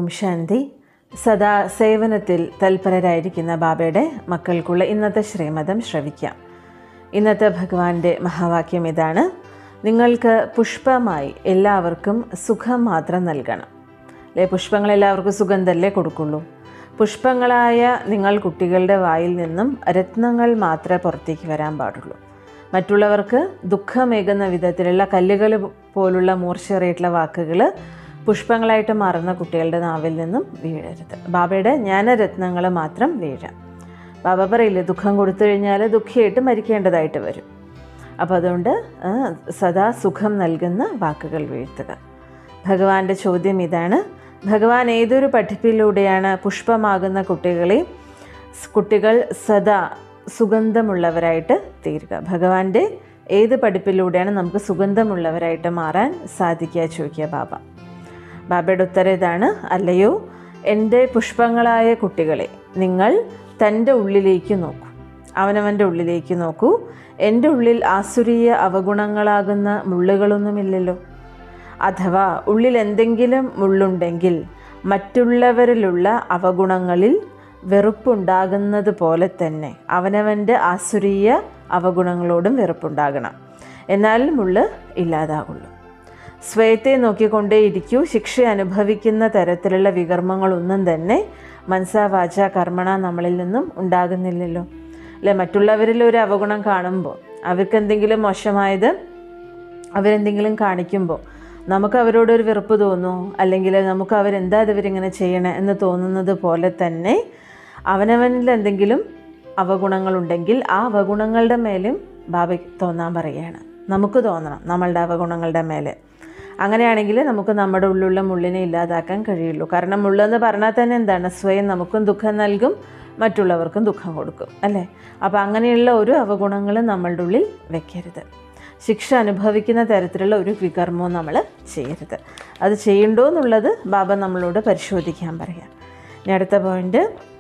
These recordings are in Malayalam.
ശാന്തി സദാ സേവനത്തിൽ തൽപരരായിരിക്കുന്ന ബാബയുടെ മക്കൾക്കുള്ള ഇന്നത്തെ ശ്രീമതം ശ്രവിക്കാം ഇന്നത്തെ ഭഗവാന്റെ മഹാവാക്യം ഇതാണ് നിങ്ങൾക്ക് പുഷ്പമായി എല്ലാവർക്കും സുഖം മാത്രം നൽകണം അല്ലേ പുഷ്പങ്ങൾ എല്ലാവർക്കും സുഗന്ധല്ലേ കൊടുക്കുള്ളൂ പുഷ്പങ്ങളായ നിങ്ങൾ കുട്ടികളുടെ വായിൽ നിന്നും രത്നങ്ങൾ മാത്രമേ പുറത്തേക്ക് വരാൻ പാടുള്ളൂ മറ്റുള്ളവർക്ക് ദുഃഖമേകുന്ന വിധത്തിലുള്ള കല്ലുകൾ പോലുള്ള മൂർച്ചയേറിയിട്ടുള്ള വാക്കുകൾ പുഷ്പങ്ങളായിട്ട് മാറുന്ന കുട്ടികളുടെ നാവിൽ നിന്നും വീഴരുത് ബാബയുടെ ജ്ഞാനരത്നങ്ങൾ മാത്രം വീഴാം ബാബ പറയില്ലേ ദുഃഖം കൊടുത്തു കഴിഞ്ഞാൽ ദുഃഖിയായിട്ട് മരിക്കേണ്ടതായിട്ട് വരും അപ്പോൾ അതുകൊണ്ട് ആ, സദാ സുഖം നൽകുന്ന വാക്കുകൾ വീഴ്ത്തുക ഭഗവാന്റെ ചോദ്യം ഇതാണ് ഭഗവാൻ ഏതൊരു പഠിപ്പിലൂടെയാണ് പുഷ്പമാകുന്ന കുട്ടികളെ കുട്ടികൾ സദാ സുഗന്ധമുള്ളവരായിട്ട് തീരുക ഭഗവാന്റെ ഏത് പഠിപ്പിലൂടെയാണ് നമുക്ക് സുഗന്ധമുള്ളവരായിട്ട് മാറാൻ സാധിക്കുക ചോദിക്കുക ബാബ ബാബയുടെ ഉത്തരം ഇതാണ് അല്ലയോ എൻ്റെ പുഷ്പങ്ങളായ കുട്ടികളെ നിങ്ങൾ തൻ്റെ ഉള്ളിലേക്ക് നോക്കൂ അവനവൻ്റെ ഉള്ളിലേക്ക് നോക്കൂ എൻ്റെ ഉള്ളിൽ ആസുരീയ അവഗുണങ്ങളാകുന്ന മുള്ളുകളൊന്നുമില്ലല്ലോ അഥവാ ഉള്ളിൽ എന്തെങ്കിലും മുള്ളുണ്ടെങ്കിൽ മറ്റുള്ളവരിലുള്ള അവഗുണങ്ങളിൽ വെറുപ്പുണ്ടാകുന്നത് പോലെ തന്നെ അവനവൻ്റെ ആസുരീയ അവഗുണങ്ങളോടും വെറുപ്പുണ്ടാകണം എന്നാൽ മുള്ള് ഇല്ലാതാകുള്ളൂ സ്വയത്തെ നോക്കിക്കൊണ്ടേയിരിക്കൂ ശിക്ഷ അനുഭവിക്കുന്ന തരത്തിലുള്ള വികർമ്മങ്ങളൊന്നും തന്നെ മനസ്സാ വാച കർമ്മണ നമ്മളിൽ നിന്നും ഉണ്ടാകുന്നില്ലല്ലോ അല്ലെ മറ്റുള്ളവരിൽ ഒരു അവഗുണം കാണുമ്പോൾ അവർക്ക് എന്തെങ്കിലും മോശമായത് അവരെന്തെങ്കിലും കാണിക്കുമ്പോൾ നമുക്ക് അവരോടൊരു വെറുപ്പ് തോന്നുമോ അല്ലെങ്കിൽ നമുക്ക് അവരെന്താ ഇവരിങ്ങനെ ചെയ്യണേ എന്ന് തോന്നുന്നത് പോലെ തന്നെ അവനവനിൽ എന്തെങ്കിലും അവഗുണങ്ങളുണ്ടെങ്കിൽ ആ അവഗുണങ്ങളുടെ മേലും ബാബയ്ക്ക് തോന്നാൻ പറയുകയാണ് നമുക്ക് തോന്നണം നമ്മളുടെ അവഗുണങ്ങളുടെ മേലെ അങ്ങനെയാണെങ്കിൽ നമുക്ക് നമ്മുടെ ഉള്ളിലുള്ള മുള്ളിനെ ഇല്ലാതാക്കാൻ കഴിയുള്ളൂ കാരണം മുള്ളെന്ന് പറഞ്ഞാൽ തന്നെ എന്താണ് സ്വയം നമുക്കും ദുഃഖം നൽകും മറ്റുള്ളവർക്കും ദുഃഖം കൊടുക്കും അല്ലേ അപ്പോൾ അങ്ങനെയുള്ള ഒരു അവഗുണങ്ങളും നമ്മളുടെ ഉള്ളിൽ വെക്കരുത് ശിക്ഷ അനുഭവിക്കുന്ന തരത്തിലുള്ള ഒരു വികർമ്മവും നമ്മൾ ചെയ്യരുത് അത് ചെയ്യണ്ടോ എന്നുള്ളത് ബാബ നമ്മളോട് പരിശോധിക്കാൻ പറയാം ഇനി അടുത്ത പോയിന്റ്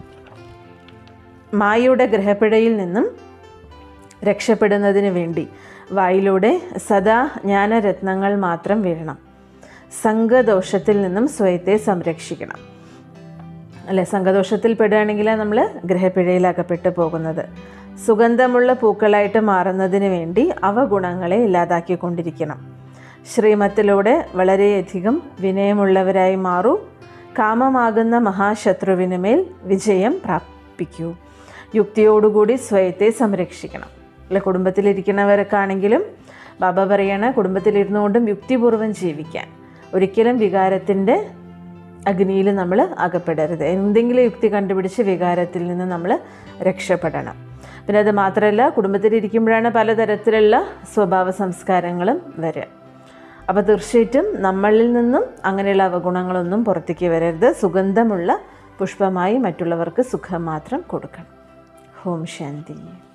മായയുടെ ഗ്രഹപ്പിഴയിൽ നിന്നും രക്ഷപ്പെടുന്നതിന് വേണ്ടി വായിലൂടെ സദാ ജ്ഞാനരത്നങ്ങൾ മാത്രം വീഴണം സംഘദോഷത്തിൽ നിന്നും സ്വയത്തെ സംരക്ഷിക്കണം അല്ലെ സംഘദോഷത്തിൽ പെടുകയാണെങ്കിൽ നമ്മൾ ഗ്രഹപ്പിഴയിലകപ്പെട്ട് പോകുന്നത് സുഗന്ധമുള്ള പൂക്കളായിട്ട് മാറുന്നതിന് വേണ്ടി അവഗുണങ്ങളെ ഇല്ലാതാക്കിക്കൊണ്ടിരിക്കണം ശ്രീമത്തിലൂടെ വളരെയധികം വിനയമുള്ളവരായി മാറൂ കാമമാകുന്ന മഹാശത്രുവിന് മേൽ വിജയം പ്രാപിക്കൂ യുക്തിയോടുകൂടി സ്വയത്തെ സംരക്ഷിക്കണം അല്ലെ കുടുംബത്തിലിരിക്കുന്നവരൊക്കെ ആണെങ്കിലും ബാബ പറയണ കുടുംബത്തിലിരുന്നുകൊണ്ടും യുക്തിപൂർവ്വം ജീവിക്കാൻ ഒരിക്കലും വികാരത്തിൻ്റെ അഗ്നിയിൽ നമ്മൾ അകപ്പെടരുത് എന്തെങ്കിലും യുക്തി കണ്ടുപിടിച്ച് വികാരത്തിൽ നിന്ന് നമ്മൾ രക്ഷപ്പെടണം പിന്നെ അത് മാത്രമല്ല കുടുംബത്തിലിരിക്കുമ്പോഴാണ് പലതരത്തിലുള്ള സ്വഭാവ സംസ്കാരങ്ങളും വരിക അപ്പോൾ തീർച്ചയായിട്ടും നമ്മളിൽ നിന്നും അങ്ങനെയുള്ള അവഗുണങ്ങളൊന്നും പുറത്തേക്ക് വരരുത് സുഗന്ധമുള്ള പുഷ്പമായി മറ്റുള്ളവർക്ക് സുഖം മാത്രം കൊടുക്കണം ഹോം ശാന്തി